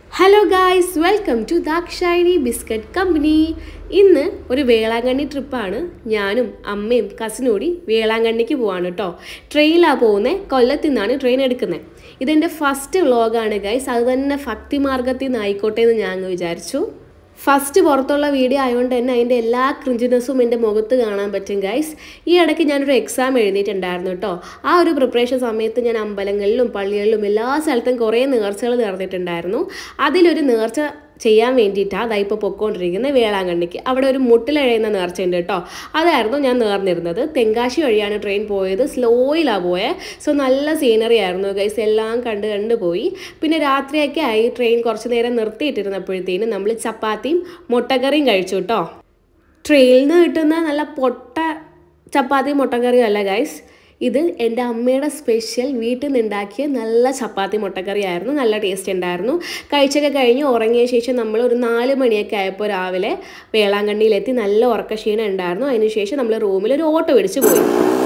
hello guys welcome to Dakshayani biscuit company ഇന്ന് ഒരു വേളാങ്കണ്ണി ട്രിപ്പാണ് ഞാനും അമ്മയും കസിനോടി വേളാങ്കണ്ണിക്ക് പോവാണ് കേട്ടോ ട്രെയിനിലാണ് പോകുന്നത് കൊല്ലത്തു നിന്നാണ് ട്രെയിൻ എടുക്കുന്നത് ഇതെൻ്റെ ഫസ്റ്റ് വ്ളോഗാണ് ഗൈസ് അത് തന്നെ ഭക്തിമാർഗത്തിൽ നിന്ന് ആയിക്കോട്ടെ എന്ന് ഞാൻ അങ്ങ് വിചാരിച്ചു ഫസ്റ്റ് പുറത്തുള്ള വീഡിയോ ആയതുകൊണ്ട് തന്നെ അതിൻ്റെ എല്ലാ ക്രിഞ്ചിനെസ്സും എൻ്റെ മുഖത്ത് കാണാൻ പറ്റും ഗൈസ് ഈ ഇടയ്ക്ക് ഞാനൊരു എക്സാം എഴുതിയിട്ടുണ്ടായിരുന്നു കേട്ടോ ആ ഒരു പ്രിപ്പറേഷൻ സമയത്ത് ഞാൻ അമ്പലങ്ങളിലും പള്ളികളിലും എല്ലാ സ്ഥലത്തും കുറേ നേർച്ചകൾ നേർന്നിട്ടുണ്ടായിരുന്നു അതിലൊരു നേർച്ച ചെയ്യാൻ വേണ്ടിയിട്ടാണ് അതാ ഇപ്പോൾ പൊക്കോണ്ടിരിക്കുന്നത് വേളാങ്കണ്ണിക്ക് അവിടെ ഒരു മുട്ടിലഴയുന്ന നേർച്ചയുണ്ട് കേട്ടോ അതായിരുന്നു ഞാൻ നേർന്നിരുന്നത് തെങ്കാശി വഴിയാണ് ട്രെയിൻ പോയത് സ്ലോയിലാണ് പോയത് സോ നല്ല സീനറി ആയിരുന്നു ഗൈസ് എല്ലാം കണ്ട് കണ്ട് പോയി പിന്നെ രാത്രിയൊക്കെ ആയി ട്രെയിൻ കുറച്ച് നേരം നിർത്തിയിട്ടിരുന്നപ്പോഴത്തേനും നമ്മൾ ചപ്പാത്തിയും മുട്ടക്കറിയും കഴിച്ചു കേട്ടോ ട്രെയിനിൽ നിന്ന് കിട്ടുന്ന നല്ല പൊട്ട ചപ്പാത്തിയും മുട്ടക്കറിയും അല്ല ഗൈസ് ഇത് എൻ്റെ അമ്മയുടെ സ്പെഷ്യൽ വീട്ടിൽ നിന്ന് ഉണ്ടാക്കിയ നല്ല ചപ്പാത്തി മുട്ടക്കറി ആയിരുന്നു നല്ല ടേസ്റ്റ് ഉണ്ടായിരുന്നു കഴിച്ചൊക്കെ കഴിഞ്ഞ് ഉറങ്ങിയ ശേഷം നമ്മൾ ഒരു നാല് മണിയൊക്കെ ആയപ്പോൾ രാവിലെ വേളാങ്കണ്ണിയിലെത്തി നല്ല ഉറക്കക്ഷീണം ഉണ്ടായിരുന്നു അതിനുശേഷം നമ്മൾ റൂമിൽ ഒരു ഓട്ടോ പിടിച്ച് പോയി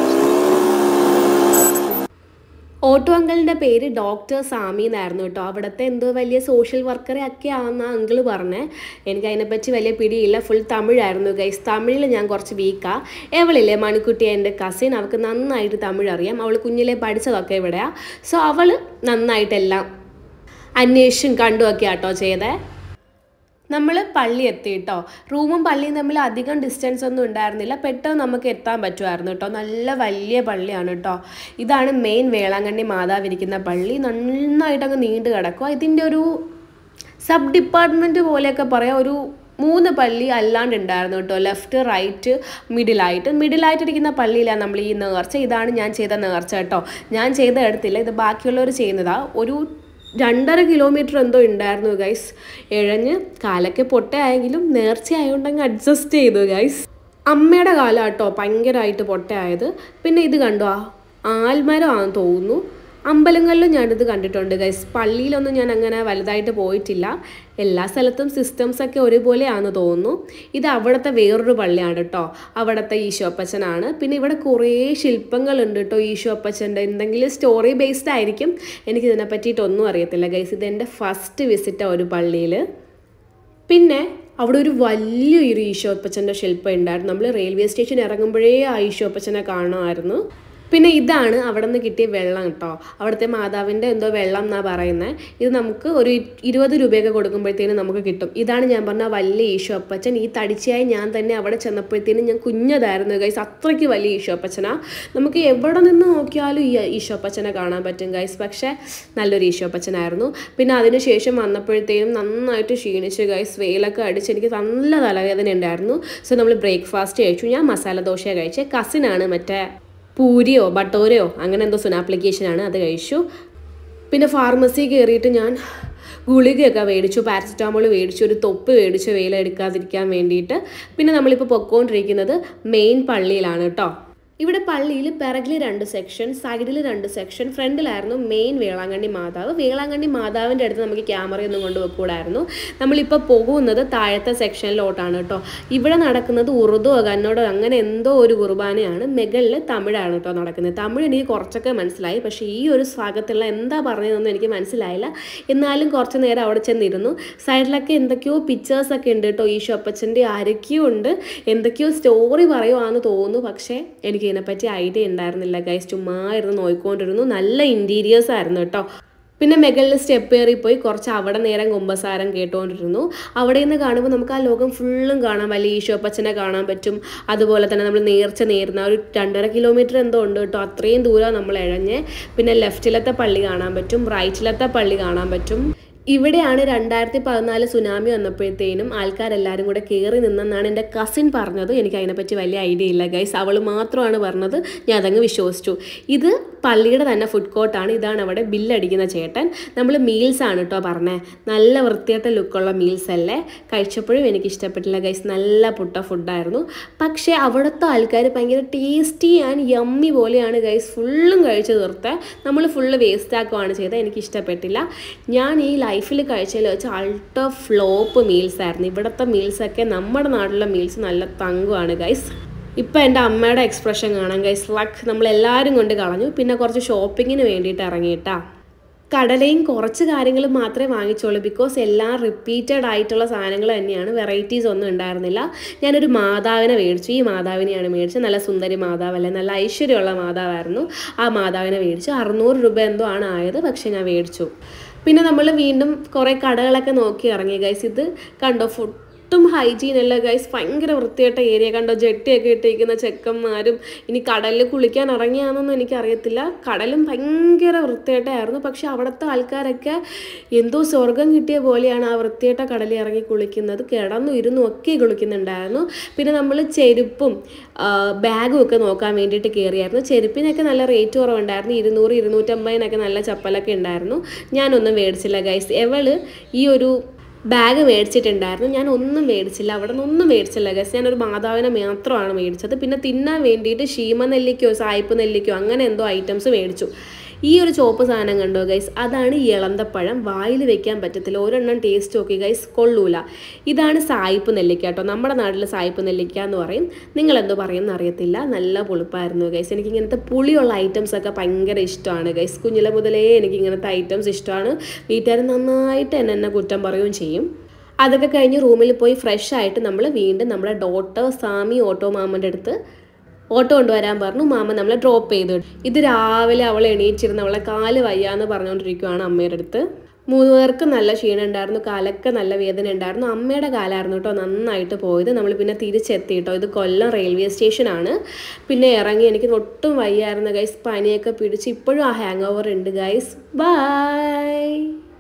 ഓട്ടോ അങ്കിളിൻ്റെ പേര് ഡോക്ടർ സാമി എന്നായിരുന്നു കേട്ടോ അവിടുത്തെ എന്തോ വലിയ സോഷ്യൽ വർക്കറെ ഒക്കെ ആണെന്ന് അങ്കിള് പറഞ്ഞേ എനിക്ക് അതിനെപ്പറ്റി വലിയ പിടിയില്ല ഫുൾ തമിഴായിരുന്നു ഗൈസ് തമിഴിൽ ഞാൻ കുറച്ച് വീക്കാ എവളില്ലേ മണിക്കുട്ടി എൻ്റെ കസിൻ അവൾക്ക് നന്നായിട്ട് തമിഴ് അറിയാം അവൾ കുഞ്ഞിലെ പഠിച്ചതൊക്കെ ഇവിടെയാണ് സോ അവൾ നന്നായിട്ടെല്ലാം അന്വേഷിച്ചും കണ്ടുമൊക്കെ ആട്ടോ ചെയ്തേ നമ്മൾ പള്ളി എത്തി കേട്ടോ റൂമും പള്ളിയും തമ്മിൽ അധികം ഡിസ്റ്റൻസ് ഒന്നും ഉണ്ടായിരുന്നില്ല പെട്ടെന്ന് നമുക്ക് എത്താൻ പറ്റുമായിരുന്നു കേട്ടോ നല്ല വലിയ പള്ളിയാണ് കേട്ടോ ഇതാണ് മെയിൻ വേളാങ്കണ്ണി മാതാവ് ഇരിക്കുന്ന പള്ളി നന്നായിട്ട് അങ്ങ് നീണ്ടു കിടക്കുക ഇതിൻ്റെ ഒരു സബ് ഡിപ്പാർട്ട്മെൻറ്റ് പോലെയൊക്കെ പറയാം ഒരു മൂന്ന് പള്ളി അല്ലാണ്ട് ഉണ്ടായിരുന്നു കേട്ടോ ലെഫ്റ്റ് റൈറ്റ് മിഡിലായിട്ട് മിഡിലായിട്ടിരിക്കുന്ന പള്ളിയിലാണ് നമ്മൾ ഈ നേർച്ച ഇതാണ് ഞാൻ ചെയ്ത നേർച്ച കേട്ടോ ഞാൻ ചെയ്ത എടുത്തില്ല ഇത് ബാക്കിയുള്ളവർ ചെയ്യുന്നതാണ് ഒരു രണ്ടര കിലോമീറ്റർ എന്തോ ഉണ്ടായിരുന്നു ഗൈസ് ഇഴഞ്ഞ് കാലൊക്കെ പൊട്ടയായെങ്കിലും നേർച്ചയായതുകൊണ്ടങ്ങ് അഡ്ജസ്റ്റ് ചെയ്തു ഗൈസ് അമ്മയുടെ കാലം കേട്ടോ ഭയങ്കരമായിട്ട് പൊട്ടയായത് പിന്നെ ഇത് കണ്ടോ ആൽമരമാണെന്ന് തോന്നുന്നു അമ്പലങ്ങളിലും ഞാനിത് കണ്ടിട്ടുണ്ട് ഗൈസ് പള്ളിയിലൊന്നും ഞാൻ അങ്ങനെ വലുതായിട്ട് പോയിട്ടില്ല എല്ലാ സ്ഥലത്തും സിസ്റ്റംസ് ഒക്കെ ഒരുപോലെയാണെന്ന് തോന്നുന്നു ഇത് അവിടുത്തെ വേറൊരു പള്ളിയാണ് കേട്ടോ അവിടുത്തെ ഈശോപ്പച്ചനാണ് പിന്നെ ഇവിടെ കുറേ ശില്പങ്ങളുണ്ട് കേട്ടോ ഈശോപ്പച്ചൻ്റെ എന്തെങ്കിലും സ്റ്റോറി ബേസ്ഡ് ആയിരിക്കും എനിക്കിതിനെ പറ്റിയിട്ടൊന്നും അറിയത്തില്ല ഗൈസ് ഇത് എൻ്റെ ഫസ്റ്റ് വിസിറ്റാണ് ഒരു പള്ളിയിൽ പിന്നെ അവിടെ ഒരു വലിയൊരു ഈശോപ്പച്ചൻ്റെ ശില്പം ഉണ്ടായിരുന്നു നമ്മൾ റെയിൽവേ സ്റ്റേഷൻ ഇറങ്ങുമ്പോഴേ ആ ഈശോപ്പച്ചനെ കാണുമായിരുന്നു പിന്നെ ഇതാണ് അവിടെ നിന്ന് കിട്ടിയ വെള്ളം കേട്ടോ അവിടുത്തെ മാതാവിൻ്റെ എന്തോ വെള്ളം എന്നാണ് പറയുന്നത് ഇത് നമുക്ക് ഒരു ഇരുപത് രൂപയൊക്കെ കൊടുക്കുമ്പോഴത്തേനും നമുക്ക് കിട്ടും ഇതാണ് ഞാൻ പറഞ്ഞ വലിയ ഈശോ അപ്പച്ചൻ ഈ തടിച്ചയായി ഞാൻ തന്നെ അവിടെ ചെന്നപ്പോഴത്തേനും ഞാൻ കുഞ്ഞതായിരുന്നു ഗൈസ് അത്രയ്ക്ക് വലിയ ഈശോ അപ്പച്ചനാ നമുക്ക് എവിടെ നിന്ന് നോക്കിയാലും ഈ ഈശോ അപ്പച്ചനെ കാണാൻ പറ്റും ഗൈസ് പക്ഷേ നല്ലൊരു ഈശോ അപ്പച്ചനായിരുന്നു പിന്നെ അതിനുശേഷം വന്നപ്പോഴത്തേനും നന്നായിട്ട് ക്ഷീണിച്ച് ഗൈസ് വെയിലൊക്കെ അടിച്ച് എനിക്ക് നല്ല തലവേദന ഉണ്ടായിരുന്നു സോ നമ്മൾ ബ്രേക്ക്ഫാസ്റ്റ് കഴിച്ചു ഞാൻ മസാല ദോശ കഴിച്ചത് കസിനാണ് മറ്റേ പൂരിയോ ബട്ടോരയോ അങ്ങനെ എന്തോ സുന ആപ്ലിക്കേഷനാണ് അത് കഴിച്ചു പിന്നെ ഫാർമസി കയറിയിട്ട് ഞാൻ ഗുളികയൊക്കെ മേടിച്ചു പാരസെറ്റാമോൾ മേടിച്ചു ഒരു തൊപ്പ് മേടിച്ചു വെയില എടുക്കാതിരിക്കാൻ വേണ്ടിയിട്ട് പിന്നെ നമ്മളിപ്പോൾ പൊക്കോണ്ടിരിക്കുന്നത് മെയിൻ പള്ളിയിലാണ് കേട്ടോ ഇവിടെ പള്ളിയിൽ പിറകിൽ രണ്ട് സെക്ഷൻ സൈഡിൽ രണ്ട് സെക്ഷൻ ഫ്രണ്ടിലായിരുന്നു മെയിൻ വേളാങ്കണ്ണി മാതാവ് വേളാങ്കണ്ണി മാതാവിൻ്റെ അടുത്ത് നമുക്ക് ക്യാമറയൊന്നും കൊണ്ട് വെക്കൂടായിരുന്നു നമ്മളിപ്പോൾ പോകുന്നത് താഴത്തെ സെക്ഷനിലോട്ടാണ് കേട്ടോ ഇവിടെ നടക്കുന്നത് ഉറുദോ കന്നഡോ അങ്ങനെ എന്തോ ഒരു കുർബാനയാണ് മെഗളിൽ തമിഴാണ് കേട്ടോ നടക്കുന്നത് തമിഴ് എനിക്ക് കുറച്ചൊക്കെ മനസ്സിലായി പക്ഷേ ഈ ഒരു ഭാഗത്തുള്ള എന്താ പറഞ്ഞതെന്നൊന്നും എനിക്ക് മനസ്സിലായില്ല എന്നാലും കുറച്ച് നേരം അവിടെ ചെന്നിരുന്നു സൈഡിലൊക്കെ എന്തൊക്കെയോ പിക്ചേഴ്സൊക്കെ ഉണ്ട് കേട്ടോ ഈ ഷൊപ്പച്ചൻ്റെ ആരൊക്കെയോ ഉണ്ട് എന്തൊക്കെയോ സ്റ്റോറി പറയുവാന്ന് തോന്നുന്നു പക്ഷേ എനിക്ക് ഇതിനെപ്പറ്റി ഐഡിയ ഉണ്ടായിരുന്നില്ല ഗൈസ് ചുമ്മാ ഇരുന്ന് നോക്കിക്കൊണ്ടിരുന്നു നല്ല ഇൻറ്റീരിയേഴ്സ് ആയിരുന്നു കേട്ടോ പിന്നെ മെഗളിൽ സ്റ്റെപ്പ് കയറിപ്പോയി കുറച്ച് അവിടെ നേരം കുമ്പസാരം കേട്ടുകൊണ്ടിരുന്നു അവിടെ നിന്ന് കാണുമ്പോൾ നമുക്ക് ആ ലോകം ഫുള്ളും കാണാം വലിയ ഈശോപ്പച്ചനെ കാണാൻ പറ്റും അതുപോലെ തന്നെ നമ്മൾ നേർച്ച നേരുന്ന ഒരു രണ്ടര കിലോമീറ്റർ എന്തോ ഉണ്ട് കേട്ടോ അത്രയും ദൂരം നമ്മൾ ഇഴഞ്ഞ് പിന്നെ ലെഫ്റ്റിലത്തെ പള്ളി കാണാൻ പറ്റും റൈറ്റിലത്തെ പള്ളി കാണാൻ പറ്റും ഇവിടെയാണ് രണ്ടായിരത്തി പതിനാല് സുനാമി വന്നപ്പോഴത്തേനും ആൾക്കാരെല്ലാവരും കൂടെ കയറി നിന്നെന്നാണ് എൻ്റെ കസിൻ പറഞ്ഞത് എനിക്ക് അതിനെപ്പറ്റി വലിയ ഐഡിയ ഇല്ല ഗൈസ് അവൾ മാത്രമാണ് പറഞ്ഞത് ഞാൻ അതങ്ങ് വിശ്വസിച്ചു ഇത് പള്ളിയുടെ തന്നെ ഫുഡ് കോർട്ടാണ് ഇതാണ് അവിടെ ബില്ലടിക്കുന്ന ചേട്ടൻ നമ്മൾ മീൽസ് ആണ് കേട്ടോ പറഞ്ഞത് നല്ല വൃത്തിയായിട്ട ലുക്കുള്ള മീൽസ് അല്ലേ കഴിച്ചപ്പോഴും എനിക്ക് ഇഷ്ടപ്പെട്ടില്ല ഗൈസ് നല്ല പുട്ട ഫുഡായിരുന്നു പക്ഷേ അവിടുത്തെ ആൾക്കാർ ഭയങ്കര ടേസ്റ്റി ആൻഡ് യമ്മി പോലെയാണ് ഗൈസ് ഫുള്ളും കഴിച്ച് തീർത്തത് നമ്മൾ ഫുള്ള് വേസ്റ്റ് ആക്കുവാണ് ചെയ്തത് എനിക്ക് ഇഷ്ടപ്പെട്ടില്ല ഞാൻ ഈ ലൈഫിൽ കഴിച്ചതിൽ വെച്ച് അൾട്ര ഫ്ലോപ്പ് മീൽസ് ആയിരുന്നു ഇവിടുത്തെ മീൽസൊക്കെ നമ്മുടെ നാട്ടിലെ മീൽസ് നല്ല തങ്കമാണ് ഗൈസ് ഇപ്പം എൻ്റെ അമ്മയുടെ എക്സ്പ്രഷൻ കാണാം ഗൈസ് ലക്ക് നമ്മളെല്ലാവരും കൊണ്ട് കളഞ്ഞു പിന്നെ കുറച്ച് ഷോപ്പിങ്ങിന് വേണ്ടിയിട്ട് ഇറങ്ങിയിട്ടാ കടലയും കുറച്ച് കാര്യങ്ങൾ മാത്രമേ വാങ്ങിച്ചുള്ളൂ ബിക്കോസ് എല്ലാം റിപ്പീറ്റഡ് ആയിട്ടുള്ള സാധനങ്ങൾ തന്നെയാണ് വെറൈറ്റീസ് ഒന്നും ഉണ്ടായിരുന്നില്ല ഞാനൊരു മാതാവിനെ മേടിച്ചു ഈ മാതാവിനെയാണ് മേടിച്ചത് നല്ല സുന്ദരി മാതാവല്ലേ നല്ല ഐശ്വര്യമുള്ള മാതാവായിരുന്നു ആ മാതാവിനെ മേടിച്ചു അറുന്നൂറ് രൂപ എന്തോ ആണ് ആയത് പക്ഷേ ഞാൻ മേടിച്ചു പിന്നെ നമ്മൾ വീണ്ടും കുറേ കടകളൊക്കെ നോക്കി ഇറങ്ങി ഗൈസ് ഇത് കണ്ടോ ഫുഡ് ഒട്ടും ഹൈജീൻ അല്ല ഗൈസ് ഭയങ്കര വൃത്തിയായിട്ട ഏരിയ കണ്ടോ ജെട്ടിയൊക്കെ ഇട്ടിരിക്കുന്ന ചെക്കന്മാരും ഇനി കടലിൽ കുളിക്കാൻ ഇറങ്ങിയാണെന്നൊന്നും എനിക്കറിയത്തില്ല കടലും ഭയങ്കര വൃത്തിയായിട്ടായിരുന്നു പക്ഷെ അവിടുത്തെ ആൾക്കാരൊക്കെ എന്തോ സ്വർഗം കിട്ടിയ പോലെയാണ് ആ വൃത്തിയായിട്ട കടലിൽ ഇറങ്ങി കുളിക്കുന്നത് കിടന്നു ഇരുന്നും ഒക്കെ കുളിക്കുന്നുണ്ടായിരുന്നു പിന്നെ നമ്മൾ ചെരുപ്പും ആ, ബാഗും ഒക്കെ നോക്കാൻ വേണ്ടിയിട്ട് കയറിയായിരുന്നു ചെരുപ്പിനൊക്കെ നല്ല റേറ്റ് കുറവുണ്ടായിരുന്നു ഇരുന്നൂറ് ഇരുന്നൂറ്റമ്പതിനൊക്കെ നല്ല ചപ്പലൊക്കെ ഉണ്ടായിരുന്നു ഞാനൊന്നും മേടിച്ചില്ല ഗൈസ് എവള് ഈ ഒരു ബാഗ് മേടിച്ചിട്ടുണ്ടായിരുന്നു ഞാൻ ഒന്നും മേടിച്ചില്ല അവിടെ നിന്ന് ഒന്നും മേടിച്ചില്ല ഗസ് ഞാനൊരു മാതാവിനെ മാത്രമാണ് മേടിച്ചത് പിന്നെ തിന്നാൻ വേണ്ടിയിട്ട് ശീമ നെല്ലിക്കോ സായിപ്പ് നെല്ലിക്കോ അങ്ങനെ എന്തോ ഐറ്റംസ് മേടിച്ചു ഈ ഒരു ചോപ്പ് സാധനം കണ്ടോ ഗൈസ് അതാണ് ഇളന്തപ്പഴം വായിൽ വെക്കാൻ പറ്റത്തില്ല ഒരെണ്ണം ടേസ്റ്റ് നോക്കി ഗൈസ് കൊള്ളൂല ഇതാണ് സായിപ്പ് നെല്ലിക്ക കേട്ടോ നമ്മുടെ നാട്ടിൽ സായിപ്പ് നെല്ലിക്ക എന്ന് പറയും നിങ്ങൾ എന്തോ പറയുമെന്ന് അറിയത്തില്ല നല്ല പുളിപ്പായിരുന്നു ഗൈസ് എനിക്ക് ഇങ്ങനത്തെ പുളിയുള്ള ഐറ്റംസ് ഒക്കെ ഭയങ്കര ഇഷ്ടമാണ് ഗൈസ് കുഞ്ഞിലെ മുതലേ എനിക്ക് ഇങ്ങനത്തെ ഐറ്റംസ് ഇഷ്ടമാണ് വീട്ടുകാർ നന്നായിട്ട് എന്നെ എന്നെ കുറ്റം പറയുകയും ചെയ്യും അതൊക്കെ കഴിഞ്ഞ് റൂമിൽ പോയി ഫ്രഷ് ആയിട്ട് നമ്മൾ വീണ്ടും നമ്മുടെ ഡോട്ടർ സാമി ഓട്ടോ മാമൻ്റെ അടുത്ത് ഓട്ടോ കൊണ്ടുവരാൻ പറഞ്ഞു മാമ നമ്മളെ ഡ്രോപ്പ് ചെയ്തു ഇത് രാവിലെ അവൾ എണീച്ചിരുന്ന് അവളെ കാല് വയ്യാന്ന് പറഞ്ഞുകൊണ്ടിരിക്കുവാണ് അമ്മയുടെ അടുത്ത് മൂന്ന് പേർക്കും നല്ല ക്ഷീണം ഉണ്ടായിരുന്നു കാലൊക്കെ നല്ല വേദന ഉണ്ടായിരുന്നു അമ്മയുടെ കാലായിരുന്നു കേട്ടോ നന്നായിട്ട് പോയത് നമ്മൾ പിന്നെ തിരിച്ചെത്തി കേട്ടോ ഇത് കൊല്ലം റെയിൽവേ സ്റ്റേഷനാണ് പിന്നെ ഇറങ്ങി എനിക്ക് ഒട്ടും വയ്യായിരുന്നു ഗൈസ് പനിയൊക്കെ പിടിച്ച് ഇപ്പോഴും ആ ഹാങ് ഓവർ ഉണ്ട് ഗൈസ് ബൈ